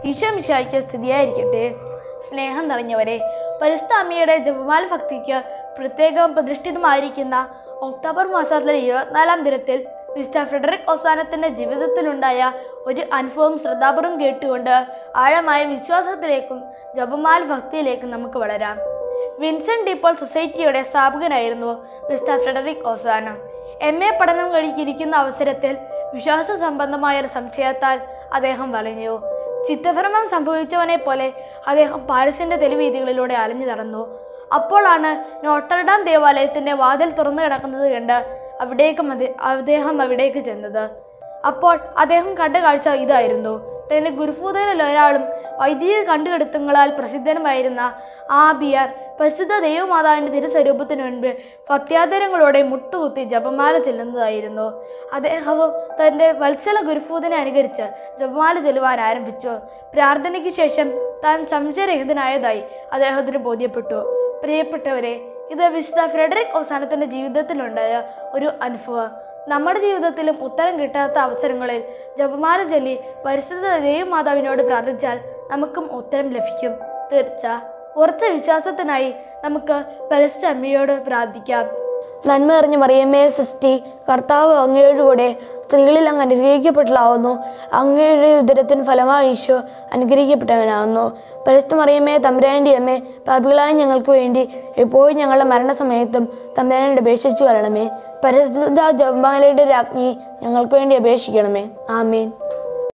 ഈശോ മിശായിക്ക് സ്തുതിയായിരിക്കട്ടെ സ്നേഹം നിറഞ്ഞവരെ പരിശുദ്ധ അമ്മയുടെ ജപമാല ഭക്തിക്ക് പ്രത്യേകം പ്രതിഷ്ഠിതമായിരിക്കുന്ന ഒക്ടോബർ മാസത്തിലെ ഇരുപത്തിനാലാം ദിനത്തിൽ മിസ്റ്റർ ഫ്രെഡറിക് ഒസാനത്തിൻ്റെ ജീവിതത്തിലുണ്ടായ ഒരു അനുഭവം ശ്രദ്ധാപൂർവം കേട്ടുകൊണ്ട് ആഴമായ വിശ്വാസത്തിലേക്കും ജപമാല ഭക്തിയിലേക്കും നമുക്ക് വളരാം വിൻസെന്റ് ഡീപോൾ സൊസൈറ്റിയുടെ സ്ഥാപകനായിരുന്നു mister Frederick Ozanam M A പഠനം കഴിഞ്ഞിരിക്കുന്ന അവസരത്തിൽ വിശ്വാസ സംബന്ധമായ ഒരു സംശയത്താൽ അദ്ദേഹം വളഞ്ഞു ചിത്തഭ്രമം സംഭവിച്ചവനെ പോലെ അദ്ദേഹം പാരിസിന്റെ തെരുവീതികളിലൂടെ അലഞ്ഞു നടന്നു അപ്പോഴാണ് നോട്ടർഡാം ദേവാലയത്തിന്റെ വാതിൽ തുറന്നു കിടക്കുന്നത് കണ്ട് അവിടേക്ക് മതി- അദ്ദേഹം അവിടേക്ക് ചെന്നത് അപ്പോൾ അദ്ദേഹം കണ്ട കാഴ്ച ഇതായിരുന്നു തന്റെ ഗുരുഭൂതരിൽ ഒരാളും വൈദിക കണ്ടുകെടുത്തങ്ങളാൽ പ്രസിദ്ധനുമായിരുന്ന ആ ബിയർ പരിശുദ്ധ ദൈവമാതാവിൻ്റെ തിരുസ്വരൂപത്തിന് മുൻപ് ഭക്ത്യാദരങ്ങളോടെ മുട്ടുകുത്തി ജപമാല ചൊല്ലുന്നതായിരുന്നു അദ്ദേഹവും തൻ്റെ വത്സല ഗുരുഭൂതനെ അനുകരിച്ച് ജപമാല ചൊല്ലുവാൻ ആരംഭിച്ചു പ്രാർത്ഥനയ്ക്ക് ശേഷം താൻ സംശയരഹിതനായതായി അദ്ദേഹത്തിന് ബോധ്യപ്പെട്ടു പ്രിയപ്പെട്ടവരെ ഇത് വിശുദ്ധ ഫ്രെഡറിക് അവസാനത്തിൻ്റെ ജീവിതത്തിലുണ്ടായ ഒരു അനുഭവം നമ്മുടെ ജീവിതത്തിലും ഉത്തരം കിട്ടാത്ത അവസരങ്ങളിൽ ജപമാല ചൊല്ലി പരിശുദ്ധ ദൈവമാതാവിനോട് പ്രാർത്ഥിച്ചാൽ നമുക്കും ഉത്തരം ലഭിക്കും തീർച്ച ഉറച്ച വിശ്വാസത്തിനായി നമുക്ക് പരിശുദ്ധ അമ്മയോട് പ്രാർത്ഥിക്കാം നന്മ നിറഞ്ഞ മറിയമ്മേ സൃഷ്ടി കർത്താവ് അങ്ങയുടെ കൂടെ സ്ത്രീകളിൽ അങ്ങ് അനുഗ്രഹിക്കപ്പെട്ടതാവുന്നു അങ്ങയുടെ ഉദരത്തിന് ഫലമായി ഈശോ അനുഗ്രഹിക്കപ്പെട്ടവനാവുന്നു പരിശുദ്ധ മറിയമ്മേ തമ്പുരാൻ്റെ അമ്മേ പാപികളായ ഞങ്ങൾക്ക് വേണ്ടി എപ്പോഴും ഞങ്ങളുടെ മരണസമയത്തും തമ്പുരാനോട് അപേക്ഷിച്ചു കൊള്ളണമേ പരിശുദ്ധ ജപമാലയുടെ രാജ്ഞി ഞങ്ങൾക്ക് വേണ്ടി അപേക്ഷിക്കണമേ ആമേൻ